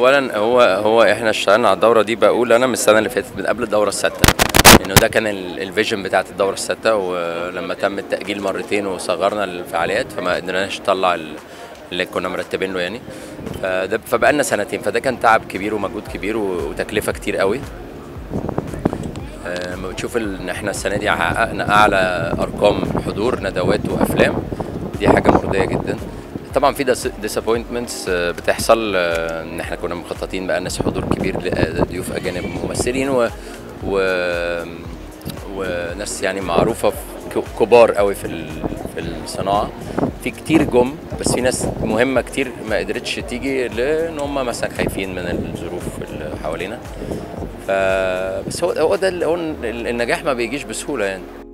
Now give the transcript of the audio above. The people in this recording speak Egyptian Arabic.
اولا هو هو احنا اشتغلنا على الدوره دي بقول انا من السنه اللي فاتت من قبل الدوره السادسه لانه ده كان ال- الفيجن بتاعت الدوره السادسه ولما تم التاجيل مرتين وصغرنا الفعاليات فما قدرناش نطلع ال- اللي كنا مرتبين له يعني فده فبقى لنا سنتين فده كان تعب كبير ومجهود كبير و- وتكلفه كتير قوي آه، لما بتشوف ان احنا السنه دي حققنا اعلى ارقام حضور ندوات وافلام دي حاجه مرضيه جدا طبعا في ديسابوينتمنتس بتحصل آه، ان احنا كنا مخططين بقى ناس حضور كبير لضيوف اجانب ممثلين و, و وناس يعني معروفه في ك- كبار قوي في ال- في الصناعه في كتير جم بس في ناس مهمه كتير ما قدرتش تيجي لان هم مثلا خايفين من الظروف اللي حوالينا ف بس هو هو ده ال- هو النجاح ما بيجيش بسهوله يعني